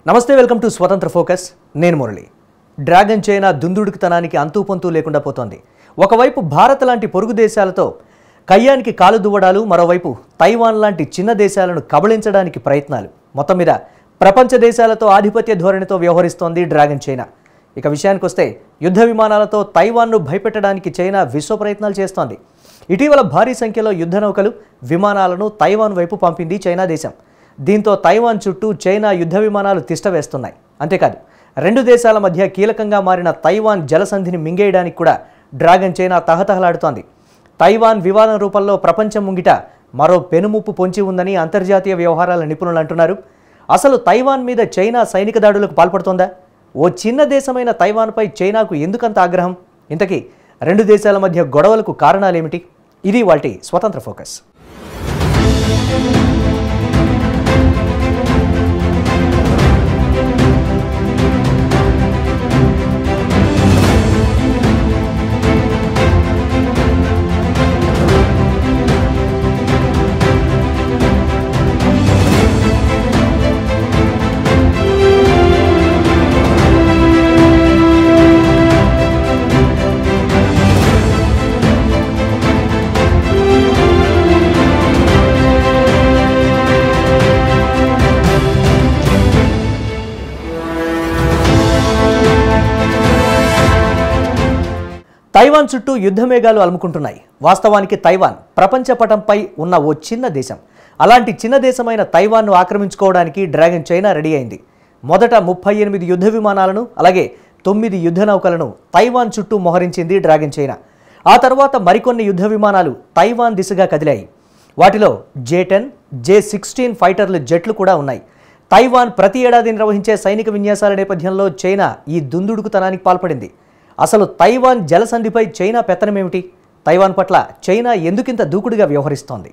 నమస్తే welcome to స్వతంత్ర focus నేను మురళి డ్రాగన్ చైనా దుందుడుకుతనానికి అంతూ పొంతూ లేకుండా పోతోంది ఒకవైపు భారత్ లాంటి పొరుగు దేశాలతో కయ్యానికి కాలు దువ్వడాలు మరోవైపు తైవాన్ లాంటి చిన్న దేశాలను కబళించడానికి ప్రయత్నాలు మొత్తం మీద ప్రపంచ దేశాలతో ఆధిపత్య ధోరణితో వ్యవహరిస్తోంది డ్రాగన్ చైనా ఇక విషయానికి వస్తే యుద్ధ విమానాలతో తైవాన్ను భయపెట్టడానికి చైనా విశ్వ ప్రయత్నాలు చేస్తోంది ఇటీవల భారీ సంఖ్యలో యుద్ధ నౌకలు విమానాలను తైవాన్ వైపు పంపింది చైనా దేశం దీంతో తైవాన్ చుట్టూ చైనా యుద్ధ విమానాలు తిష్టవేస్తున్నాయి అంతేకాదు రెండు దేశాల మధ్య కీలకంగా మారిన తైవాన్ జలసంధిని మింగేయడానికి కూడా డ్రాగన్ చైనా తహతహలాడుతోంది తైవాన్ వివాదం రూపంలో ప్రపంచం ముంగిట మరో పెనుముప్పు పొంచి ఉందని అంతర్జాతీయ వ్యవహారాల నిపుణులు అంటున్నారు అసలు తైవాన్ మీద చైనా సైనిక దాడులకు పాల్పడుతోందా ఓ చిన్న దేశమైన తైవాన్పై చైనాకు ఎందుకంత ఆగ్రహం ఇంతకీ రెండు దేశాల మధ్య గొడవలకు కారణాలేమిటి ఇది వాటి స్వతంత్ర ఫోకస్ తైవాన్ చుట్టూ యుద్ధ మేఘాలు అలుముకుంటున్నాయి వాస్తవానికి తైవాన్ ప్రపంచ పటంపై ఉన్న ఓ చిన్న దేశం అలాంటి చిన్న దేశమైన తైవాన్ను ఆక్రమించుకోవడానికి డ్రాగన్ చైనా రెడీ అయింది మొదట ముప్పై ఎనిమిది యుద్ధ విమానాలను అలాగే తొమ్మిది యుద్ధ నౌకలను తైవాన్ చుట్టూ మోహరించింది డ్రాగన్ చైనా ఆ తర్వాత మరికొన్ని యుద్ధ విమానాలు తైవాన్ దిశగా కదిలాయి వాటిలో జే టెన్ జే సిక్స్టీన్ ఫైటర్లు జెట్లు కూడా ఉన్నాయి తైవాన్ ప్రతి ఏడాది నిర్వహించే సైనిక విన్యాసాల నేపథ్యంలో చైనా ఈ దుందుడుకుతనానికి పాల్పడింది అసలు తైవాన్ జలసంధిపై చైనా పెత్తనమేమిటి తైవాన్ పట్ల చైనా ఎందుకింత దూకుడుగా వ్యవహరిస్తోంది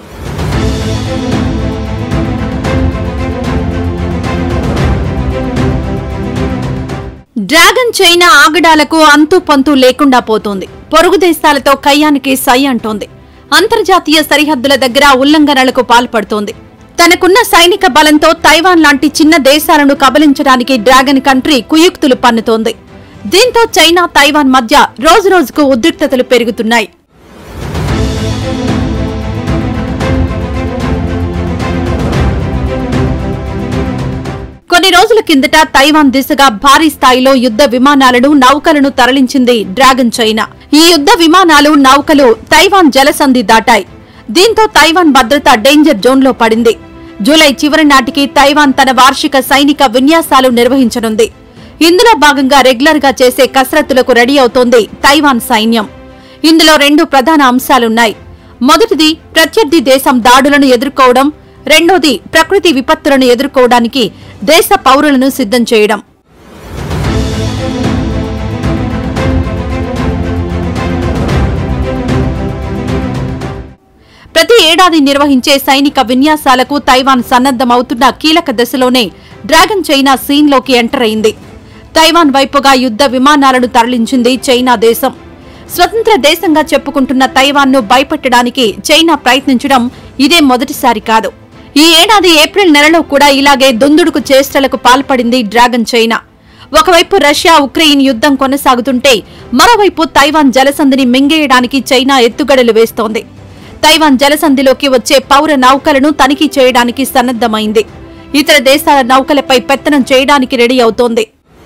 డ్రాగన్ చైనా ఆగడాలకు అంతు పంతు లేకుండా పోతోంది పొరుగు దేశాలతో కయ్యానికి సై అంటోంది అంతర్జాతీయ సరిహద్దుల దగ్గర ఉల్లంఘనలకు పాల్పడుతోంది తనకున్న సైనిక బలంతో తైవాన్ లాంటి చిన్న దేశాలను కబలించడానికి డ్రాగన్ కంట్రీ కుయుక్తులు పన్నుతోంది దీంతో చైనా తైవాన్ మధ్య రోజురోజుకు ఉద్రిక్తతలు పెరుగుతున్నాయి కొన్ని రోజుల కిందట తైవాన్ దిశగా భారీ స్థాయిలో యుద్ధ విమానాలను నౌకలను తరలించింది డ్రాగన్ చైనా ఈ యుద్ధ విమానాలు నౌకలు తైవాన్ జలసంధి దాటాయి దీంతో తైవాన్ భద్రత డేంజర్ జోన్లో పడింది జూలై చివరి నాటికి తైవాన్ తన వార్షిక సైనిక విన్యాసాలు నిర్వహించనుంది ఇందులో భాగంగా రెగ్యులర్ గా చేసే కసరత్తులకు రెడీ అవుతోంది తైవాన్ సైన్యం ఇందులో రెండు ప్రధాన అంశాలున్నాయి మొదటిది ప్రత్యర్థి దేశం దాడులను ఎదుర్కోవడం రెండోది ప్రకృతి విపత్తులను ఎదుర్కోవడానికి దేశ పౌరులను సిద్ధం చేయడం ప్రతి ఏడాది నిర్వహించే సైనిక విన్యాసాలకు తైవాన్ సన్నద్దమవుతున్న కీలక దశలోనే డ్రాగన్ చైనా సీన్లోకి ఎంటర్ అయింది తైవాన్ వైపుగా యుద్ధ విమానాలను తరలించింది చైనా దేశం స్వతంత్ర దేశంగా చెప్పుకుంటున్న తైవాన్ను భయపెట్టడానికి చైనా ప్రయత్నించడం ఇదే మొదటిసారి కాదు ఈ ఏడాది ఏప్రిల్ నెలలో కూడా ఇలాగే దుందుడుకు చేష్టలకు పాల్పడింది డ్రాగన్ చైనా ఒకవైపు రష్యా ఉక్రెయిన్ యుద్ధం కొనసాగుతుంటే మరోవైపు తైవాన్ జలసంధిని మింగేయడానికి చైనా ఎత్తుగడలు వేస్తోంది తైవాన్ జలసంధిలోకి వచ్చే పౌర నౌకలను తనిఖీ చేయడానికి సన్నద్దమైంది ఇతర దేశాల నౌకలపై పెత్తనం చేయడానికి రెడీ అవుతోంది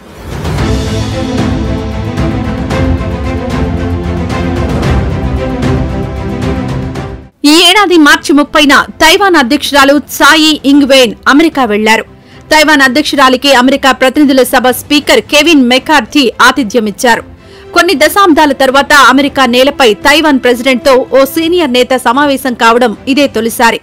ఈ ఏడాది మార్చి ముప్పైన తైవాన్ అధ్యక్షురాలు సాయి ఇంగ్వేన్ అమెరికా వెళ్లారు తైవాన్ అధ్యక్షురాలికి అమెరికా ప్రతినిధుల సభ స్పీకర్ కెవిన్ మెకార్థీ ఆతిథ్యమిచ్చారు కొన్ని దశాబ్దాల తర్వాత అమెరికా నేలపై తైవాన్ ప్రెసిడెంట్తో ఓ సీనియర్ నేత సమావేశం కావడం ఇదే తొలిసారి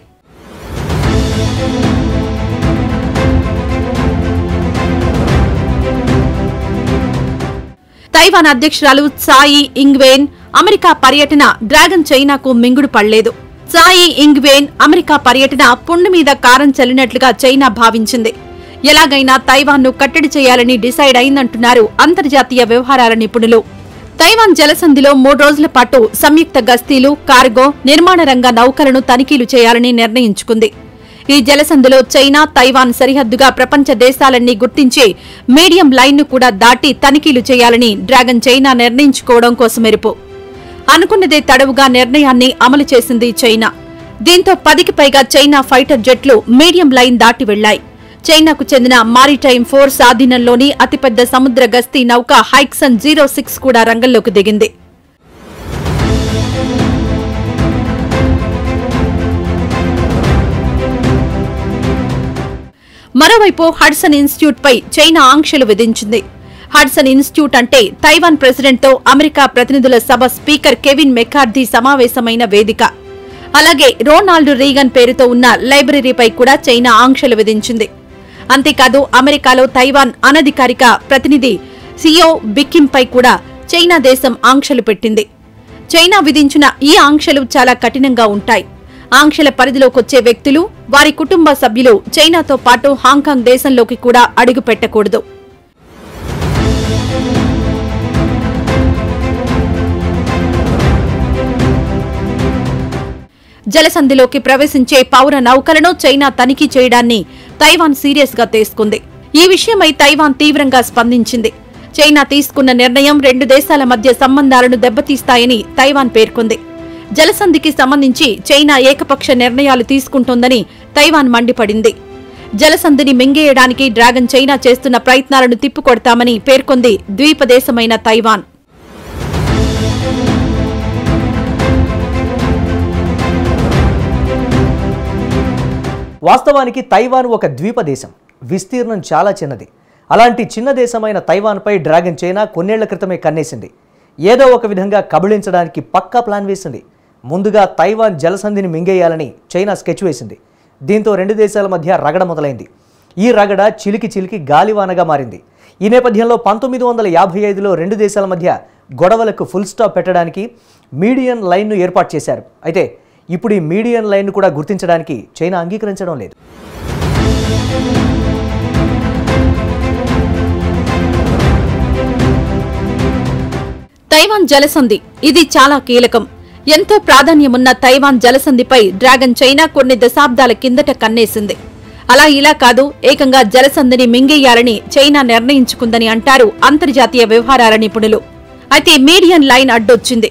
తైవాన్ అధ్యక్షురాలు సాయి ఇంగ్వేన్ అమెరికా పర్యటన డ్రాగన్ చైనాకు మింగుడు పడలేదు సాయి ఇంగ్వేన్ అమెరికా పర్యటన పుండు మీద కారం చల్లినట్లుగా చైనా భావించింది ఎలాగైనా తైవాన్ను కట్టడి చేయాలని డిసైడ్ అయిందంటున్నారు అంతర్జాతీయ వ్యవహారాల నిపుణులు తైవాన్ జలసంధిలో మూడు రోజుల పాటు సంయుక్త గస్తీలు కార్గో నిర్మాణ రంగ నౌకలను తనిఖీలు చేయాలని నిర్ణయించుకుంది ఈ జలసంధిలో చైనా తైవాన్ సరిహద్దుగా ప్రపంచ దేశాలన్నీ గుర్తించి మీడియం లైన్ను కూడా దాటి తనిఖీలు చేయాలని డ్రాగన్ చైనా నిర్ణయించుకోవడం కోసమెరుపు అనుకున్నదే తడవుగా నిర్ణయాన్ని అమలు చేసింది చైనా దీంతో పదికి పైగా చైనా ఫైటర్ జెట్లు మీడియం లైన్ దాటి వెళ్లాయి చైనాకు చెందిన మారిటైమ్ ఫోర్స్ ఆధీనంలోని అతిపెద్ద సముద్ర గస్తీ నౌక హైక్సన్ జీరో సిక్స్ కూడా రంగంలోకి దిగింది మరోవైపు హడ్సన్ ఇన్స్టిట్యూట్ పై చైనా ఆంక్షలు విధించింది హడ్సన్ ఇన్స్టిట్యూట్ అంటే తైవాన్ ప్రెసిడెంట్తో అమెరికా ప్రతినిధుల సభ స్పీకర్ కెవిన్ మెకార్దీ సమావేశమైన వేదిక అలాగే రోనాల్డ్ రీగన్ పేరుతో ఉన్న లైబ్రరీపై కూడా చైనా ఆంక్షలు విధించింది అంతేకాదు అమెరికాలో తైవాన్ అనధికారిక ప్రతినిధి సియో బిక్కింపై కూడా చైనా దేశం ఆంక్షలు పెట్టింది చైనా విధించిన ఈ ఆంక్షలు చాలా కఠినంగా ఉంటాయి ఆంక్షల పరిధిలోకొచ్చే వ్యక్తులు వారి కుటుంబ సభ్యులు చైనాతో పాటు హాంకాంగ్ దేశంలోకి కూడా అడుగు పెట్టకూడదు జలసంధిలోకి ప్రవేశించే పౌర నౌకలను చైనా తనిఖీ చేయడాన్ని తైవాన్ సీరియస్ గా తీసుకుంది ఈ విషయమై తైవాన్ తీవ్రంగా స్పందించింది చైనా తీసుకున్న నిర్ణయం రెండు దేశాల మధ్య సంబంధాలను దెబ్బతీస్తాయని తైవాన్ పేర్కొంది జలసంధికి సంబంధించి చైనా ఏకపక్ష నిర్ణయాలు తీసుకుంటోందని తైవాన్ మండిపడింది జలసంధిని మింగేయడానికి డ్రాగన్ చైనా చేస్తున్న ప్రయత్నాలను తిప్పికొడతామని పేర్కొంది ద్వీపదేశమైన తైవాన్ వాస్తవానికి తైవాన్ ఒక ద్వీప దేశం విస్తీర్ణం చాలా చిన్నది అలాంటి చిన్న దేశమైన తైవాన్పై డ్రాగన్ చైనా కొన్నేళ్ల క్రితమే కన్నేసింది ఏదో ఒక విధంగా కబళించడానికి పక్కా ప్లాన్ వేసింది ముందుగా తైవాన్ జలసంధిని మింగేయాలని చైనా స్కెచ్ వేసింది దీంతో రెండు దేశాల మధ్య రగడ మొదలైంది ఈ రగడ చిలికి చిలికి గాలివానగా మారింది ఈ నేపథ్యంలో పంతొమ్మిది వందల యాభై ఐదులో రెండు దేశాల మధ్య గొడవలకు ఫుల్ స్టాప్ పెట్టడానికి మీడియన్ లైన్ను ఏర్పాటు చేశారు అయితే ఇప్పుడు ఈ మీడియన్ లైన్ను కూడా గుర్తించడానికి చైనా అంగీకరించడం లేదు తైవాన్ జలసంధి ఇది చాలా కీలకం ఎంతో ప్రాధాన్యమున్న తైవాన్ జలసంధిపై డ్రాగన్ చైనా కొన్ని దశాబ్దాల కిందట కన్నేసింది అలా ఇలా కాదు ఏకంగా జలసంధిని మింగేయాలని చైనా నిర్ణయించుకుందని అంటారు అంతర్జాతీయ వ్యవహారాల నిపుణులు అయితే మీడియన్ లైన్ అడ్డొచ్చింది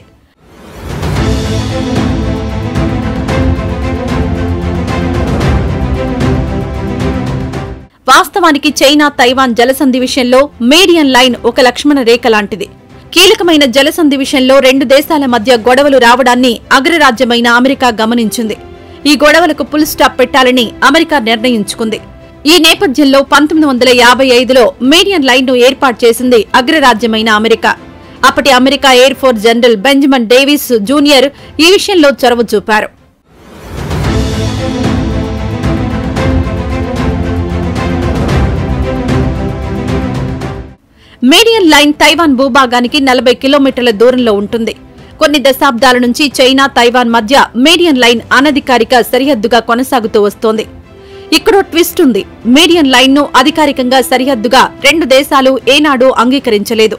వాస్తవానికి చైనా తైవాన్ జలసంధి విషయంలో మీడియన్ లైన్ ఒక లక్ష్మణ రేఖ లాంటిది కీలకమైన జలసంధి విషయంలో రెండు దేశాల మధ్య గొడవలు రావడాన్ని అగ్రరాజ్యమైన అమెరికా గమనించింది ఈ గొడవలకు ఫుల్ స్టాప్ పెట్టాలని అమెరికా నిర్ణయించుకుంది ఈ నేపథ్యంలో పంతొమ్మిది వందల యాభై ఐదులో మీడియన్ లైన్ను ఏర్పాటు చేసింది అగ్రరాజ్యమైన అమెరికా అప్పటి America air force general Benjamin Davis junior ఈ విషయంలో చొరవ చూపారు మీడియన్ లైన్ తైవాన్ భూభాగానికి నలభై కిలోమీటర్ల దూరంలో ఉంటుంది కొన్ని దశాబ్దాల నుంచి చైనా తైవాన్ మధ్య మీడియన్ లైన్ అనధికారిక సరిహద్దుగా కొనసాగుతూ వస్తోంది ఇక్కడో ట్విస్ట్ ఉంది మీడియన్ లైన్ ను అధికారికంగా సరిహద్దుగా రెండు దేశాలు ఏనాడూ అంగీకరించలేదు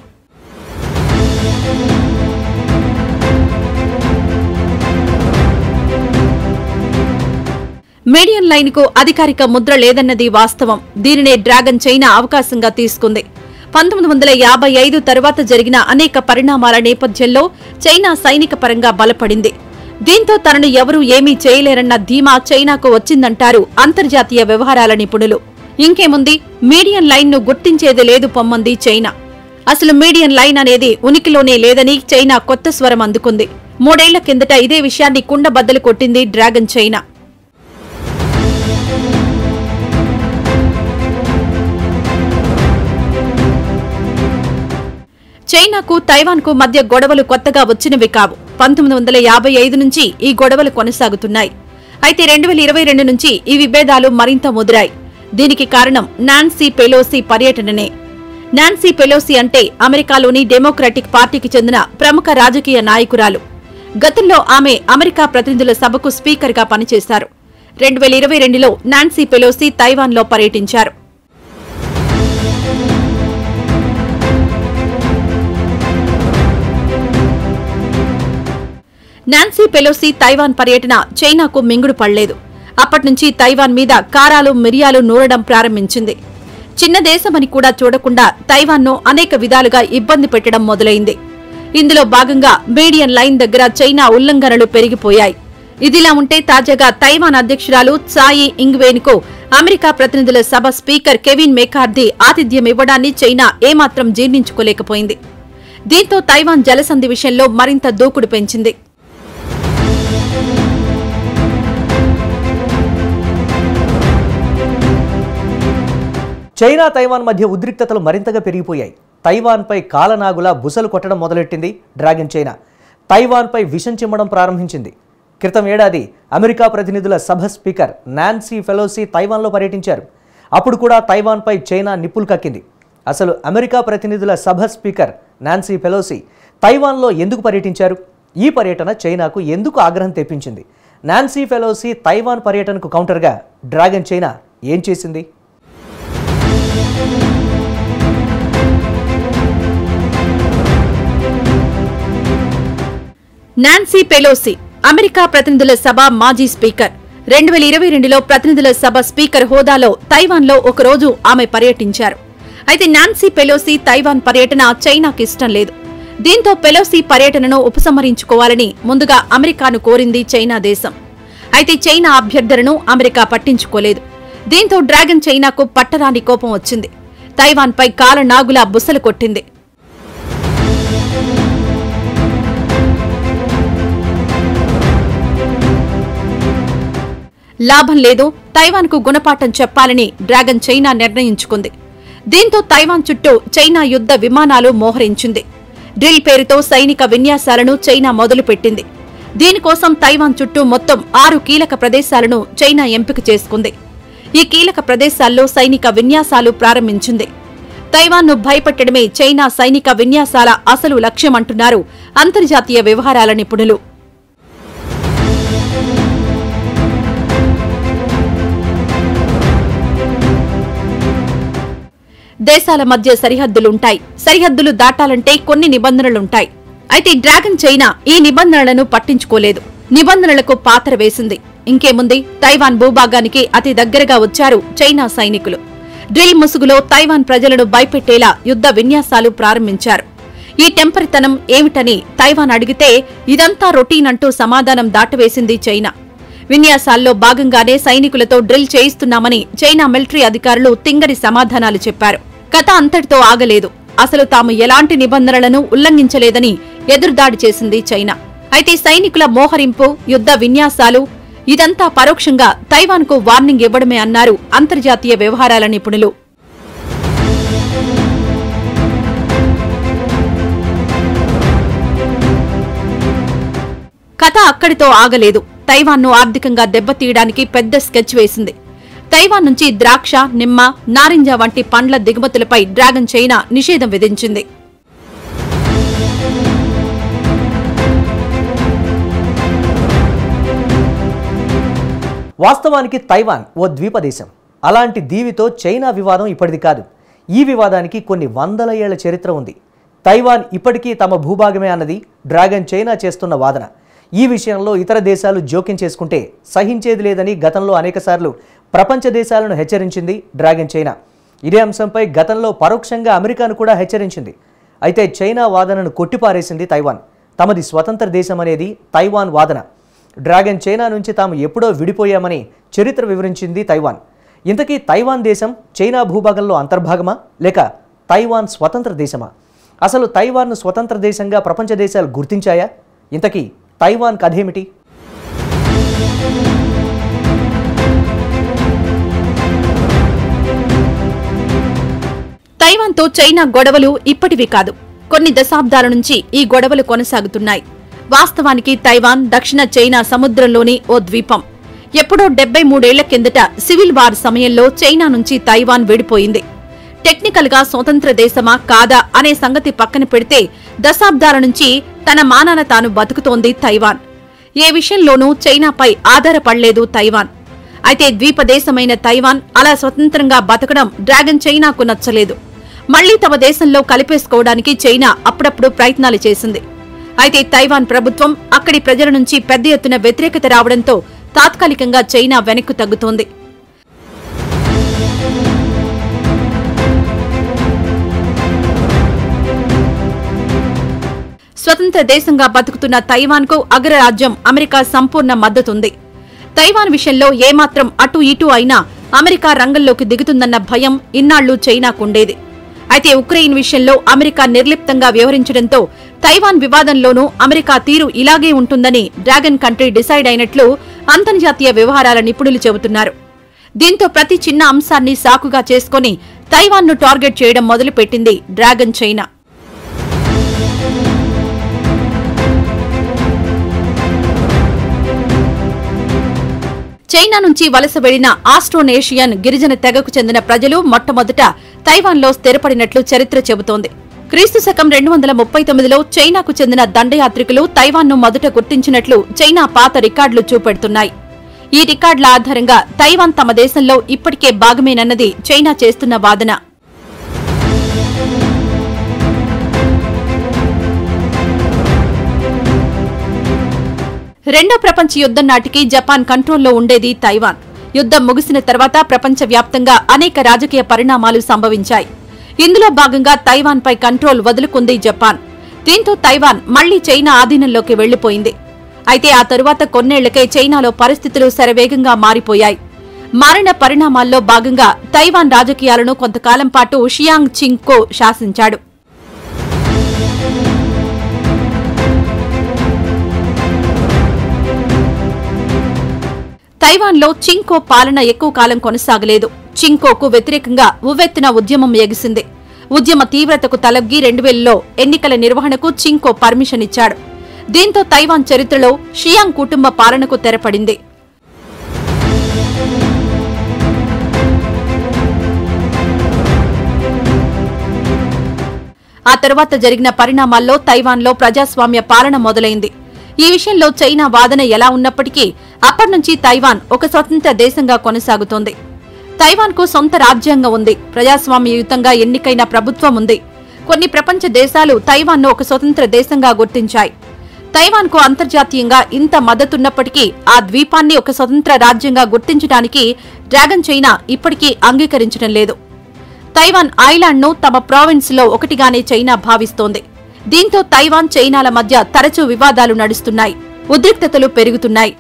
మీడియన్ లైన్ కు అధికారిక ముద్ర లేదన్నది వాస్తవం దీనినే డ్రాగన్ చైనా అవకాశంగా తీసుకుంది పంతొమ్మిది వందల యాభై ఐదు తరువాత జరిగిన అనేక పరిణామాల నేపథ్యంలో చైనా సైనిక పరంగా బలపడింది దీంతో తనను ఎవరూ ఏమీ చేయలేరన్న ధీమా చైనాకు వచ్చిందంటారు అంతర్జాతీయ వ్యవహారాల నిపుణులు ఇంకేముంది మీడియన్ లైన్ ను గుర్తించేది లేదు పొమ్మంది చైనా అసలు మీడియన్ లైన్ అనేది ఉనికిలోనే లేదని చైనా కొత్త స్వరం అందుకుంది మూడేళ్ల కిందట ఇదే విషయాన్ని కుండబద్దలు కొట్టింది డ్రాగన్ చైనా చైనాకు తైవాన్కు మధ్య గొడవలు కొత్తగా వచ్చినవి కావు పంతొమ్మిది వందల యాభై ఐదు నుంచి ఈ గొడవలు కొనసాగుతున్నాయి అయితే రెండు వేల ఇరవై రెండు నుంచి ఈ విభేదాలు మరింత ముదిరాయి దీనికి కారణం నాన్సీ పెలోసి పర్యటననే నాన్సీ పెలోసి అంటే అమెరికాలోని డెమోక్రటిక్ పార్టీకి చెందిన ప్రముఖ రాజకీయ నాయకురాలు గతంలో ఆమె అమెరికా ప్రతినిధుల సభకు స్పీకర్గా పనిచేశారు రెండు వేల ఇరవై రెండులో నాన్సీ పెలోసి తైవాన్లో పర్యటించారు నాన్సీ పెలోసి తైవాన్ పర్యటన చైనాకు మింగుడు పడలేదు అప్పటి నుంచి తైవాన్ మీద కారాలు మిరియాలు నూరడం ప్రారంభించింది చిన్న దేశమని కూడా చూడకుండా తైవాన్ను అనేక విధాలుగా ఇబ్బంది పెట్టడం మొదలైంది ఇందులో భాగంగా మీడియన్ లైన్ దగ్గర చైనా ఉల్లంఘనలు పెరిగిపోయాయి ఇదిలా ఉంటే తాజాగా తైవాన్ అధ్యక్షురాలు చాయి ఇంగ్వేన్కు అమెరికా ప్రతినిధుల సభ స్పీకర్ కెవిన్ మెకార్దీ ఆతిథ్యం ఇవ్వడాన్ని చైనా ఏమాత్రం జీర్ణించుకోలేకపోయింది దీంతో తైవాన్ జలసంధి విషయంలో మరింత దూకుడు పెంచింది చైనా తైవాన్ మధ్య ఉద్రిక్తతలు మరింతగా పెరిగిపోయాయి తైవాన్పై కాలనాగులా బుసలు కొట్టడం మొదలెట్టింది డ్రాగన్ చైనా తైవాన్పై విషం చిమ్మడం ప్రారంభించింది క్రితం ఏడాది అమెరికా ప్రతినిధుల సభ స్పీకర్ నాన్సీ ఫెలోసీ తైవాన్లో పర్యటించారు అప్పుడు కూడా తైవాన్పై చైనా నిప్పులు కక్కింది అసలు అమెరికా ప్రతినిధుల సభ స్పీకర్ నాన్సీ ఫెలోసీ తైవాన్లో ఎందుకు పర్యటించారు ఈ పర్యటన చైనాకు ఎందుకు ఆగ్రహం తెప్పించింది నాన్సీ ఫెలోసీ తైవాన్ పర్యటనకు కౌంటర్గా డ్రాగన్ చైనా ఏం చేసింది నాన్సీ పెలోసి అమెరికా ప్రతినిధుల సభ మాజీ స్పీకర్ రెండు వేల ఇరవై రెండులో ప్రతినిధుల సభ స్పీకర్ హోదాలో తైవాన్లో ఒకరోజు ఆమె పర్యటించారు అయితే నాన్సీ పెలోసి తైవాన్ పర్యటన చైనాకి ఇష్టం లేదు దీంతో పెలోసి పర్యటనను ఉపసంహరించుకోవాలని ముందుగా అమెరికాను కోరింది చైనా దేశం అయితే చైనా అభ్యర్థనను అమెరికా పట్టించుకోలేదు దీంతో డ్రాగన్ చైనాకు పట్టరాని కోపం వచ్చింది తైవాన్పై కాలనాగులా బుసలు కొట్టింది లాభం లేదు తైవాన్కు గుణపాఠం చెప్పాలని డ్రాగన్ చైనా నిర్ణయించుకుంది దీంతో తైవాన్ చుట్టూ చైనా యుద్ధ విమానాలు మోహరించింది డ్రిల్ పేరుతో సైనిక విన్యాసాలను చైనా మొదలుపెట్టింది దీనికోసం తైవాన్ చుట్టూ మొత్తం ఆరు కీలక ప్రదేశాలను చైనా ఎంపిక చేసుకుంది ఈ కీలక ప్రదేశాల్లో సైనిక విన్యాసాలు ప్రారంభించింది తైవాన్ను భయపెట్టడమే చైనా సైనిక విన్యాసాల అసలు లక్ష్యమంటున్నారు అంతర్జాతీయ వ్యవహారాల నిపుణులు దేశాల మధ్య సరిహద్దులుంటాయి సరిహద్దులు దాటాలంటే కొన్ని నిబంధనలుంటాయి అయితే డ్రాగన్ చైనా ఈ నిబంధనలను పట్టించుకోలేదు నిబంధనలకు పాత్ర వేసింది ఇంకేముంది తైవాన్ భూభాగానికి అతి దగ్గరగా వచ్చారు చైనా సైనికులు డ్రిల్ ముసుగులో తైవాన్ ప్రజలను భయపెట్టేలా యుద్ధ విన్యాసాలు ప్రారంభించారు ఈ టెంపరితనం ఏమిటని తైవాన్ అడిగితే ఇదంతా రొటీన్ అంటూ సమాధానం దాటవేసింది చైనా విన్యాసాల్లో భాగంగానే సైనికులతో డ్రిల్ చేయిస్తున్నామని చైనా మిలిటరీ అధికారులు తింగరి సమాధానాలు చెప్పారు కథ అంతటితో ఆగలేదు అసలు తాము ఎలాంటి నిబంధనలను ఉల్లంఘించలేదని ఎదురుదాడి చేసింది చైనా అయితే సైనికుల మోహరింపు యుద్ధ విన్యాసాలు ఇదంతా పరోక్షంగా తైవాన్కు వార్నింగ్ ఇవ్వడమే అన్నారు అంతర్జాతీయ వ్యవహారాల నిపుణులు కథ అక్కడితో ఆగలేదు తైవాన్ను ఆర్థికంగా దెబ్బతీయడానికి పెద్ద స్కెచ్ వేసింది తైవాన్ నుంచి ద్రాక్ష నిమ్మ నారింజ వంటి పండ్ల దిగుమతులపై డ్రాగన్ చైనా నిషేధం విధించింది వాస్తవానికి తైవాన్ ఓ ద్వీపదేశం అలాంటి దీవితో చైనా వివాదం ఇప్పటిది కాదు ఈ వివాదానికి కొన్ని వందల ఏళ్ల చరిత్ర ఉంది తైవాన్ ఇప్పటికీ తమ భూభాగమే అన్నది డ్రాగన్ చైనా చేస్తున్న వాదన ఈ విషయంలో ఇతర దేశాలు జోక్యం చేసుకుంటే సహించేది లేదని గతంలో అనేకసార్లు ప్రపంచ దేశాలను హెచ్చరించింది డ్రాగన్ చైనా ఇదే అంశంపై గతంలో పరోక్షంగా అమెరికాను కూడా హెచ్చరించింది అయితే చైనా వాదనను కొట్టిపారేసింది తైవాన్ తమది స్వతంత్ర దేశం అనేది తైవాన్ వాదన డ్రాగన్ చైనా నుంచి తాము ఎప్పుడో విడిపోయామని చరిత్ర వివరించింది తైవాన్ ఇంతకీ తైవాన్ దేశం చైనా భూభాగంలో అంతర్భాగమా లేక తైవాన్ స్వతంత్ర దేశమా అసలు తైవాన్ను స్వతంత్ర దేశంగా ప్రపంచ దేశాలు గుర్తించాయా ఇంతకీ తైవాన్ కథేమిటి తైవాన్తో చైనా గొడవలు ఇప్పటివి కాదు కొన్ని దశాబ్దాల నుంచి ఈ గొడవలు కొనసాగుతున్నాయి వాస్తవానికి తైవాన్ దక్షిణ చైనా సముద్రంలోని ఓ ద్వీపం ఎప్పుడో డెబ్బై మూడేళ్ల కిందట సివిల్ వార్ సమయంలో చైనా నుంచి తైవాన్ విడిపోయింది టెక్నికల్ గా స్వతంత్ర దేశమా కాదా అనే సంగతి పక్కన పెడితే దశాబ్దాల నుంచి తన మానాన తాను బతుకుతోంది తైవాన్ ఏ విషయంలోనూ చైనాపై ఆధారపడలేదు తైవాన్ అయితే ద్వీపదేశమైన తైవాన్ అలా స్వతంత్రంగా బతకడం డ్రాగన్ చైనాకు నచ్చలేదు మళ్లీ తమ దేశంలో కలిపేసుకోవడానికి చైనా అప్పుడప్పుడు ప్రయత్నాలు చేసింది అయితే తైవాన్ ప్రభుత్వం అక్కడి ప్రజల నుంచి పెద్ద ఎత్తున వ్యతిరేకత రావడంతో తాత్కాలికంగా చైనా వెనక్కు తగ్గుతోంది స్వతంత్ర దేశంగా బతుకుతున్న తైవాన్కు అగ్రరాజ్యం అమెరికా సంపూర్ణ మద్దతుంది తైవాన్ విషయంలో ఏమాత్రం అటు ఇటు అయినా అమెరికా రంగంలోకి దిగుతుందన్న భయం ఇన్నాళ్లు చైనాకుండేది అయితే ఉక్రెయిన్ విషయంలో అమెరికా నిర్లిప్తంగా వ్యవహరించడంతో తైవాన్ వివాదంలోనూ అమెరికా తీరు ఇలాగే ఉంటుందని డ్రాగన్ కంట్రీ డిసైడ్ అయినట్లు అంతర్జాతీయ వ్యవహారాల నిపుణులు చెబుతున్నారు దీంతో ప్రతి చిన్న అంశాన్ని సాకుగా చేసుకుని తైవాన్ను టార్గెట్ చేయడం మొదలుపెట్టింది డ్రాగన్ చైనా చైనా నుంచి వలస వెళ్లిన ఆస్ట్రోనేషియన్ గిరిజన తెగకు చెందిన ప్రజలు మొట్టమొదట తైవాన్లో స్థిరపడినట్లు చరిత్ర చెబుతోంది క్రీస్తు శకం రెండు వందల ముప్పై తొమ్మిదిలో చైనాకు చెందిన దండయాత్రికులు తైవాన్ను మొదట గుర్తించినట్లు చైనా పాత రికార్డులు చూపెడుతున్నాయి ఈ రికార్డుల ఆధారంగా తైవాన్ తమ దేశంలో ఇప్పటికే భాగమేనన్నది చైనా చేస్తున్న వాదన రెండో ప్రపంచ యుద్ధం నాటికి జపాన్ కంట్రోల్లో ఉండేది తైవాన్ యుద్ధం ముగిసిన తర్వాత ప్రపంచవ్యాప్తంగా అనేక రాజకీయ పరిణామాలు సంభవించాయి ఇందులో భాగంగా తైవాన్ పై కంట్రోల్ వదులుకుంది జపాన్ దీంతో తైవాన్ మళ్లీ చైనా ఆధీనంలోకి వెళ్లిపోయింది అయితే ఆ తరువాత కొన్నేళ్లకే చైనాలో పరిస్థితులు శరవేగంగా మారిపోయాయి మారిన పరిణామాల్లో భాగంగా తైవాన్ రాజకీయాలను కొంతకాలం పాటు షియాంగ్ చింగ్ కో శాసించాడు తైవాన్లో చింకో పాలన ఎక్కువ కాలం కొనసాగలేదు చింకోకు వ్యతిరేకంగా ఉవ్వెత్తున ఉద్యమం ఎగిసింది ఉద్యమ తీవ్రతకు తలగ్గి రెండు వేలలో ఎన్నికల నిర్వహణకు చింకో పర్మిషన్ ఇచ్చాడు దీంతో తైవాన్ చరిత్రలో షియాంగ్ కుటుంబ పాలనకు తెరపడింది ఆ తరువాత జరిగిన పరిణామాల్లో తైవాన్లో ప్రజాస్వామ్య పాలన మొదలైంది ఈ విషయంలో చైనా వాదన ఎలా ఉన్నప్పటికీ అప్పటినుంచి తైవాన్ ఒక స్వతంత్ర దేశంగా కొనసాగుతోంది తైవాన్కు సొంత రాజ్యాంగం ఉంది ప్రజాస్వామ్యయుతంగా ఎన్నికైన ప్రభుత్వం ఉంది కొన్ని ప్రపంచ దేశాలు తైవాన్ను ఒక స్వతంత్ర దేశంగా గుర్తించాయి తైవాన్కు అంతర్జాతీయంగా ఇంత మద్దతున్నప్పటికీ ఆ ద్వీపాన్ని ఒక స్వతంత్ర రాజ్యంగా గుర్తించడానికి డ్రాగన్ చైనా ఇప్పటికీ అంగీకరించడం లేదు తైవాన్ ఐలాండ్ను తమ ప్రావిన్స్ లో ఒకటిగానే చైనా భావిస్తోంది దీంతో తైవాన్ చైనాల మధ్య తరచూ వివాదాలు నడుస్తున్నాయి ఉద్రిక్తతలు పెరుగుతున్నాయి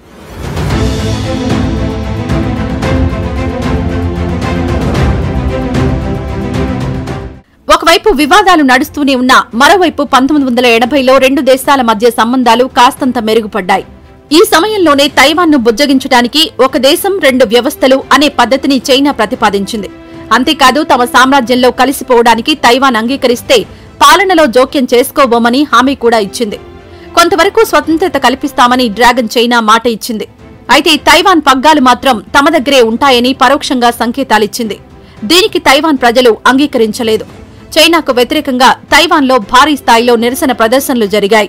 ఒకవైపు వివాదాలు నడుస్తూనే ఉన్నా మరోవైపు పంతొమ్మిది వందల ఎనభైలో రెండు దేశాల మధ్య సంబంధాలు కాస్తంత మెరుగుపడ్డాయి ఈ సమయంలోనే తైవాన్ను బుజ్జగించడానికి ఒక దేశం రెండు వ్యవస్థలు అనే పద్ధతిని చైనా ప్రతిపాదించింది అంతేకాదు తమ సామ్రాజ్యంలో కలిసిపోవడానికి తైవాన్ అంగీకరిస్తే పాలనలో జోక్యం చేసుకోబోమని హామీ కూడా ఇచ్చింది కొంతవరకు స్వతంత్రత కల్పిస్తామని డ్రాగన్ చైనా మాట ఇచ్చింది అయితే తైవాన్ పగ్గాలు మాత్రం తమ దగ్గరే ఉంటాయని పరోక్షంగా సంకేతాలిచ్చింది దీనికి తైవాన్ ప్రజలు అంగీకరించలేదు చైనాకు వ్యతిరేకంగా తైవాన్లో భారీ స్థాయిలో నిరసన ప్రదర్శనలు జరిగాయి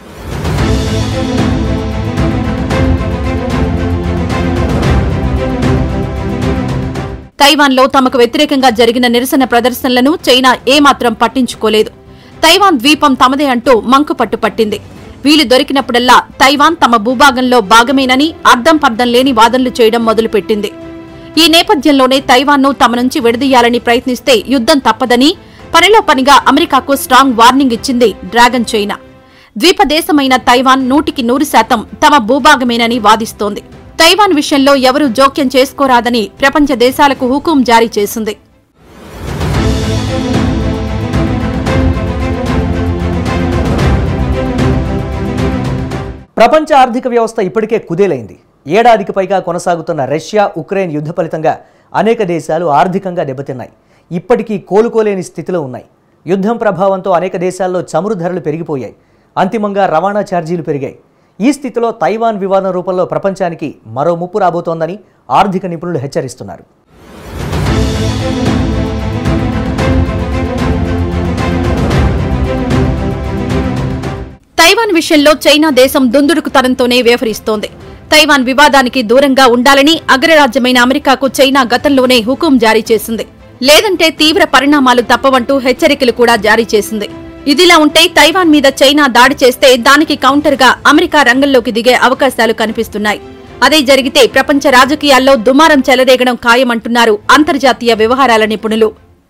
తైవాన్లో తమకు వ్యతిరేకంగా జరిగిన నిరసన ప్రదర్శనలను చైనా ఏమాత్రం పట్టించుకోలేదు తైవాన్ ద్వీపం తమదే అంటూ మంకుపట్టు పట్టింది వీలు దొరికినప్పుడల్లా తైవాన్ తమ భూభాగంలో భాగమేనని అర్థం పర్థం లేని వాదనలు చేయడం మొదలుపెట్టింది ఈ నేపథ్యంలోనే తైవాన్ను తమ నుంచి విడదీయాలని ప్రయత్నిస్తే యుద్ధం తప్పదని పనిలో పనిగా అమెరికాకు స్ట్రాంగ్ వార్నింగ్ ఇచ్చింది డ్రాగన్ చైనా ద్వీపదేశమైన తైవాన్ నూటికి నూరు శాతం తమ భూభాగమేనని వాదిస్తోంది తైవాన్ విషయంలో ఎవరూ జోక్యం చేసుకోరాదని ప్రపంచ దేశాలకు హుకుం జారీ చేసింది ప్రపంచ ఆర్థిక వ్యవస్థ ఇప్పటికే కుదేలైంది ఏడాదికి పైగా కొనసాగుతున్న రష్యా ఉక్రెయిన్ యుద్ధ ఫలితంగా అనేక దేశాలు ఆర్థికంగా దెబ్బతిన్నాయి ఇప్పటికీ కోలుకోలేని స్థితిలో ఉన్నాయి యుద్ధం ప్రభావంతో అనేక దేశాల్లో చమురు ధరలు పెరిగిపోయాయి అంతిమంగా రవాణా ఛార్జీలు పెరిగాయి ఈ స్థితిలో తైవాన్ వివాదం రూపంలో ప్రపంచానికి మరో ముప్పు రాబోతోందని ఆర్థిక నిపుణులు హెచ్చరిస్తున్నారు తైవాన్ విషయంలో చైనా దేశం దుందుడుకుతనంతోనే వ్యవహరిస్తోంది తైవాన్ వివాదానికి దూరంగా ఉండాలని అగ్రరాజ్యమైన అమెరికాకు చైనా గతంలోనే హుకుం జారీ చేసింది లేదంటే తీవ్ర పరిణామాలు తప్పవంటూ హెచ్చరికలు కూడా జారీ చేసింది ఇదిలా ఉంటే తైవాన్ మీద చైనా దాడి చేస్తే దానికి కౌంటర్గా అమెరికా రంగంలోకి దిగే అవకాశాలు కనిపిస్తున్నాయి అదే జరిగితే ప్రపంచ రాజకీయాల్లో దుమారం చెలరేగడం ఖాయమంటున్నారు అంతర్జాతీయ వ్యవహారాల నిపుణులు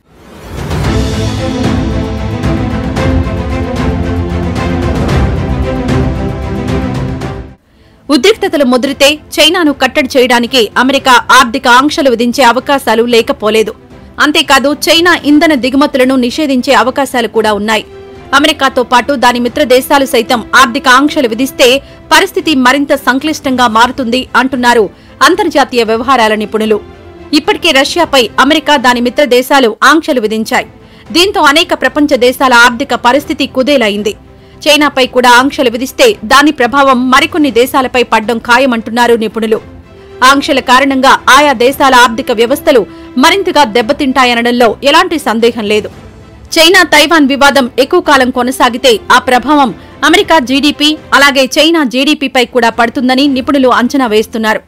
ఉద్రిక్తతలు ముదిరితే చైనాను కట్టడి చేయడానికి అమెరికా ఆర్థిక ఆంక్షలు విధించే అవకాశాలు లేకపోలేదు అంతేకాదు చైనా ఇంధన దిగుమతులను నిషేధించే అవకాశాలు కూడా ఉన్నాయి అమెరికాతో పాటు దాని మిత్ర దేశాలు సైతం ఆర్థిక ఆంక్షలు విధిస్తే పరిస్థితి మరింత సంక్లిష్టంగా మారుతుంది అంటున్నారు అంతర్జాతీయ వ్యవహారాల నిపుణులు ఇప్పటికే రష్యాపై అమెరికా దాని మిత్ర దేశాలు ఆంక్షలు విధించాయి దీంతో అనేక ప్రపంచ దేశాల ఆర్థిక పరిస్థితి కుదేలైంది చైనాపై కూడా ఆంక్షలు విధిస్తే దాని ప్రభావం మరికొన్ని దేశాలపై పడ్డం ఖాయమంటున్నారు నిపుణులు ఆంక్షల కారణంగా ఆయా దేశాల ఆర్థిక వ్యవస్థలు మరింతగా దెబ్బతింటాయనడంలో ఎలాంటి సందేహం లేదు చైనా తైవాన్ వివాదం ఎక్కువ కాలం కొనసాగితే ఆ ప్రభావం అమెరికా జీడీపీ అలాగే చైనా జీడీపీపై కూడా పడుతుందని నిపుణులు అంచనా వేస్తున్నారు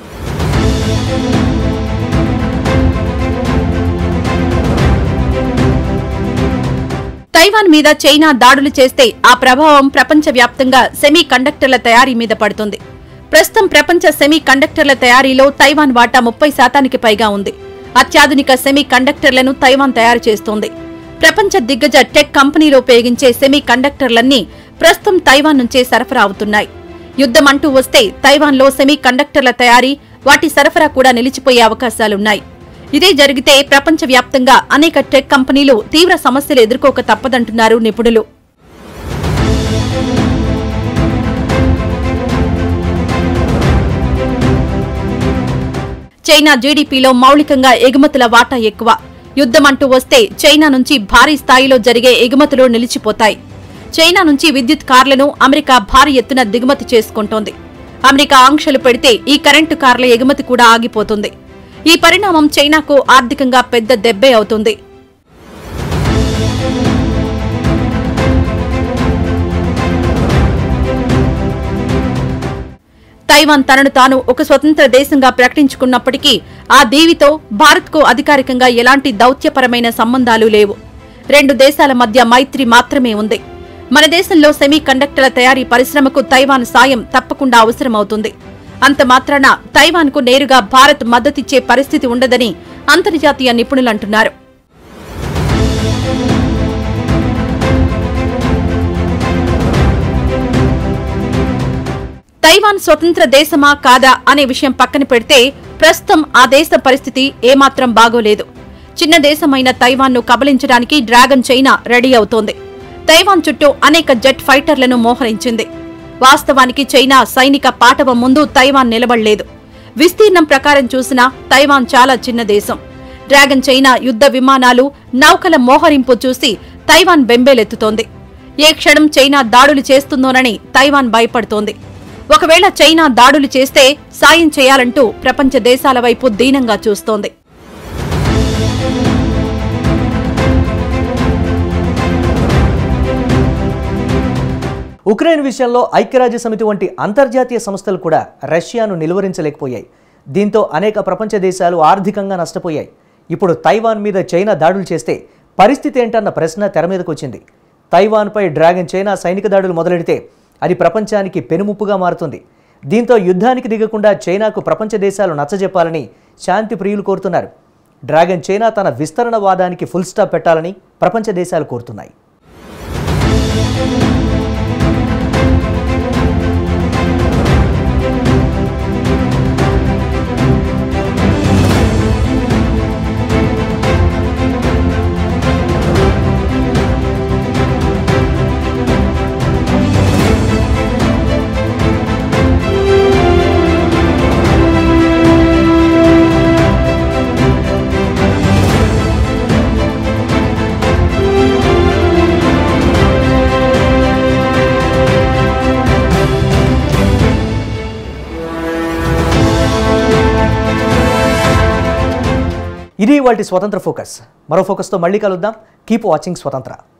తైవాన్ మీద చైనా దాడులు చేస్తే ఆ ప్రభావం ప్రపంచవ్యాప్తంగా సెమీ కండక్టర్ల తయారీ మీద పడుతుంది ప్రస్తుతం ప్రపంచ సెమీ కండక్టర్ల తయారీలో తైవాన్ వాటా ముప్పై శాతానికి పైగా ఉంది అత్యాధునిక సెమీ కండక్టర్లను తైవాన్ తయారు చేస్తోంది ప్రపంచ దిగ్గజ టెక్ కంపెనీలో ఉపయోగించే సెమీ కండక్టర్లన్నీ ప్రస్తుతం తైవాన్ నుంచే సరఫరా అవుతున్నాయి యుద్ధం అంటూ వస్తే తైవాన్లో సెమీ కండక్టర్ల తయారీ వాటి సరఫరా కూడా నిలిచిపోయే అవకాశాలున్నాయి ఇదే జరిగితే ప్రపంచవ్యాప్తంగా అనేక టెక్ కంపెనీలు తీవ్ర సమస్యలు ఎదుర్కోక తప్పదంటున్నారు నిపుణులు చైనా జీడీపీలో మౌలికంగా ఎగుమతుల వాటా ఎక్కువ యుద్ధం అంటూ వస్తే చైనా నుంచి భారీ స్థాయిలో జరిగే ఎగుమతులు నిలిచిపోతాయి చైనా నుంచి విద్యుత్ కార్లను అమెరికా భారీ ఎత్తున దిగుమతి చేసుకుంటోంది అమెరికా ఆంక్షలు పెడితే ఈ కరెంటు కార్ల ఎగుమతి కూడా ఆగిపోతుంది ఈ పరిణామం చైనాకు ఆర్థికంగా పెద్ద దెబ్బే అవుతుంది తైవాన్ తనను తాను ఒక స్వతంత్ర దేశంగా ప్రకటించుకున్నప్పటికీ ఆ దీవితో భారత్కు అధికారికంగా ఎలాంటి దౌత్యపరమైన సంబంధాలు లేవు రెండు దేశాల మధ్య మైత్రి మాత్రమే ఉంది మన దేశంలో సెమీ కండక్టర్ల తయారీ పరిశ్రమకు తైవాన్ సాయం తప్పకుండా అవసరమవుతుంది అంత మాత్రాన తైవాన్కు నేరుగా భారత్ మద్దతిచ్చే పరిస్థితి ఉండదని అంతర్జాతీయ నిపుణులు అంటున్నారు తైవాన్ స్వతంత్ర దేశమా కాదా అనే విషయం పక్కన పెడితే ప్రస్తుతం ఆ దేశ పరిస్థితి ఏమాత్రం బాగోలేదు చిన్న దేశమైన తైవాన్ను కబలించడానికి డ్రాగన్ చైనా రెడీ అవుతోంది తైవాన్ చుట్టూ అనేక జెట్ ఫైటర్లను మోహరించింది వాస్తవానికి చైనా సైనిక పాటవ ముందు తైవాన్ నిలబడలేదు విస్తీర్ణం ప్రకారం చూసినా తైవాన్ చాలా చిన్న దేశం డ్రాగన్ చైనా యుద్ధ విమానాలు నౌకల మోహరింపు చూసి తైవాన్ బెంబేలెత్తుతోంది ఏ క్షణం చైనా దాడులు చేస్తుందోనని తైవాన్ భయపడుతోంది ఒకవేళ చైనా దాడులు చేస్తే సాయం చేయాలంటూ ప్రపంచ దేశాల వైపు దీనంగా చూస్తోంది ఉక్రెయిన్ విషయంలో ఐక్యరాజ్య సమితి వంటి అంతర్జాతీయ సంస్థలు కూడా రష్యాను నిలువరించలేకపోయాయి దీంతో అనేక ప్రపంచ దేశాలు ఆర్థికంగా నష్టపోయాయి ఇప్పుడు తైవాన్ మీద చైనా దాడులు చేస్తే పరిస్థితి ఏంటన్న ప్రశ్న తెర మీదకు వచ్చింది తైవాన్పై డ్రాగన్ చైనా సైనిక దాడులు మొదలెడితే అది ప్రపంచానికి పెనుముప్పుగా మారుతుంది దీంతో యుద్ధానికి దిగకుండా చైనాకు ప్రపంచ దేశాలు నచ్చజెప్పాలని శాంతి ప్రియులు కోరుతున్నారు డ్రాగన్ చైనా తన విస్తరణ వాదానికి ఫుల్ స్టాప్ పెట్టాలని ప్రపంచ దేశాలు కోరుతున్నాయి ఇది వాటి స్వతంత్ర ఫోకస్ మరో ఫోకస్తో మళ్ళీ కలుద్దాం కీప్ వాచింగ్ స్వతంత్ర